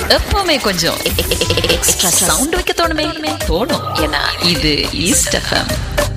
எப்பவுமே கொஞ்சம் extra sound வைக்க தோணுமே தோணும் ஏன்னா இது ஈஸ்ட் எஃப்எம்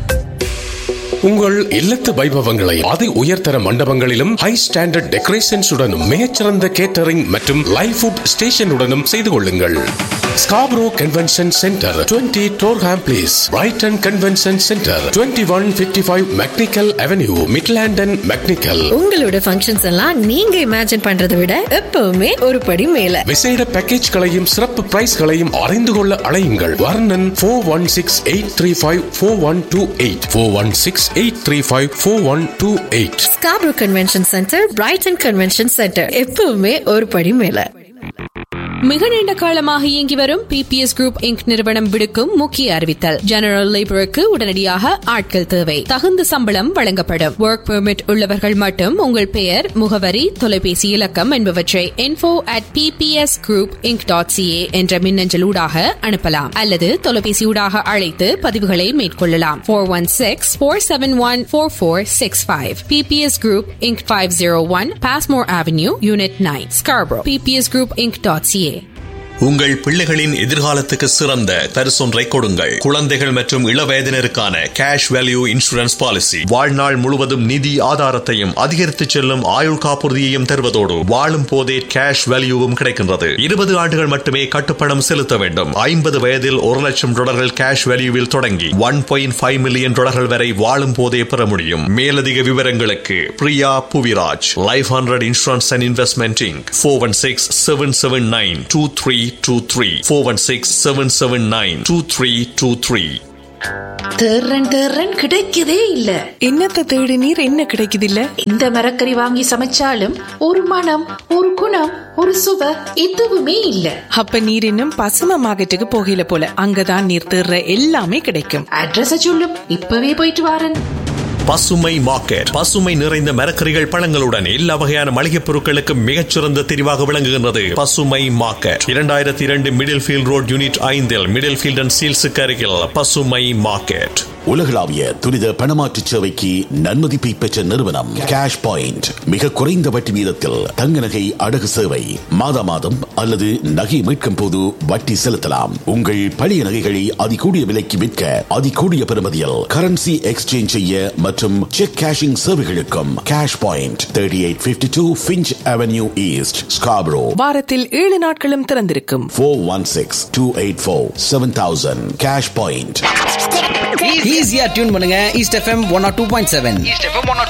உங்கள் இல்லத்து வைபவங்களை அதி உயர்தர மண்டபங்களிலும் ஹை ஸ்டாண்டர்ட் டெக்கரேஷன்ஸ் உடனும் மிகச்சிறந்த கேட்டரிங் மற்றும் லைவ் ஃபுட் ஸ்டேஷனுடனும் செய்து கொள்ளுங்கள் Scarborough convention centre 20 Durham place Brighton convention centre 2155 one fifty five McNicoll avenue Midland and McNicoll உங்களோட ஃபங்க்ஷன்ஸ் எல்லாம் நீங்க இமேஜின் பண்றதை விட எப்பவுமே ஒரு படி மேல விசேட பேக்கேஜ்களையும் சிறப்பு பிரைஸ்களையும் அறிந்து கொள்ள அழையுங்கள் Varnan four one six eight three five four one two eight four one six eight three five four one two eight Scarborough convention centre Brighton convention centre எப்பவுமே ஒரு படி மேல மிக நீண்ட காலமாக இயங்கி வரும் பிபிஎஸ் குரூப் இங்க் நிறுவனம் விடுக்கும் முக்கிய அறிவித்தல் ஜெனரல் லேபருக்கு உடனடியாக ஆட்கள் தேவை தகுந்த சம்பளம் வழங்கப்படும் ஒர்க் பெர்மிட் உள்ளவர்கள் மட்டும் உங்கள் பெயர் முகவரி தொலைபேசி இலக்கம் என்பவற்றை info at pps group inc dot CA என்ற மின்னஞ்சல் ஊடாக அனுப்பலாம் அல்லது தொலைபேசி ஊடாக அழைத்து பதிவுகளை மேற்கொள்ளலாம் four one six four seven one four four six five PPS group inc five zero one Passmore avenue unit nine Scarborough PPS group inc dot CA உங்கள் பிள்ளைகளின் எதிர்காலத்துக்கு சிறந்த பரிசொன்றை கொடுங்கள் குழந்தைகள் மற்றும் இளவயதினருக்கான கேஷ் வேல்யூ இன்சூரன்ஸ் பாலிசி வாழ்நாள் முழுவதும் நிதி ஆதாரத்தையும் அதிகரித்து செல்லும் ஆயுள் காப்புறுதியையும் தருவதோடு வாழும் போதே கேஷ் வேல்யூவும் கிடைக்கின்றது இருபது ஆண்டுகள் மட்டுமே கட்டுப்பணம் செலுத்த வேண்டும் ஐம்பது வயதில் ஒரு லட்சம் டாலர்கள் கேஷ் வேல்யூவில் தொடங்கி ஒன் பாயிண்ட் ஃபைவ் மில்லியன் டாலர்கள் வரை வாழும் போதே பெற முடியும் மேலதிக விவரங்களுக்கு Priya Puviraj life hundred insurance and investment inc four one six seven seven nine two three two three four one six seven seven nine two three two three தேர்றன் தேர்றன் கிடைக்கதே இல்ல என்னத்த தேடி நீர் என்ன கிடைக்குது இல்ல இந்த மரக்கறி வாங்கி சமைச்சாலும் ஒரு மனம் ஒரு குணம் ஒரு சுவை எதுவுமே இல்ல அப்ப நீர் இன்னும் பசும மார்க்கெட்டுக்கு போகல போல அங்கதான் நீர் தேர்ற எல்லாமே கிடைக்கும் அட்ரஸ சொல்லும் இப்பவே போயிட்டு வாரன் பசுமை மார்க்கெட் பசுமை நிறைந்த மரக்கறிகள் பழங்களுடன் எல்லா வகையான மளிகைப் பொருட்களுக்கும் மிகச்சிறந்த தெரிவாக விளங்குகின்றது பசுமை மார்க்கெட் இரண்டாயிரத்தி இரண்டு மிடில் ஃபீல்ட் ரோட் யூனிட் ஐந்தில் மிடில் ஃபீல்ட் அண்ட் சீல்ஸுக்கு அருகில் பசுமை மார்க்கெட் உலகளாவிய துரித பணமாற்று சேவைக்கு நன்மதிப்பை பெற்ற நிறுவனம் கேஷ் பாயிண்ட் மிக குறைந்த வட்டி வீதத்தில் தங்க நகை அடகு சேவை மாதா மாதம் அல்லது நகை மீட்கும் போது வட்டி செலுத்தலாம் உங்கள் பழைய நகைகளை அதிகூடிய விலைக்கு விற்க அதிகூடிய பெறுமதியில் கரன்சி எக்ஸ்சேஞ்ச் செய்ய மற்றும் செக் கேஷிங் சேவைகளுக்கும் cash point thirty eight fifty two Finch avenue east Scarborough வாரத்தில் ஏழு நாட்களும் திறந்திருக்கும் four one six two eight four seven thousand cash point ஈஸியா டியூன் பண்ணுங்க east FM one o two point seven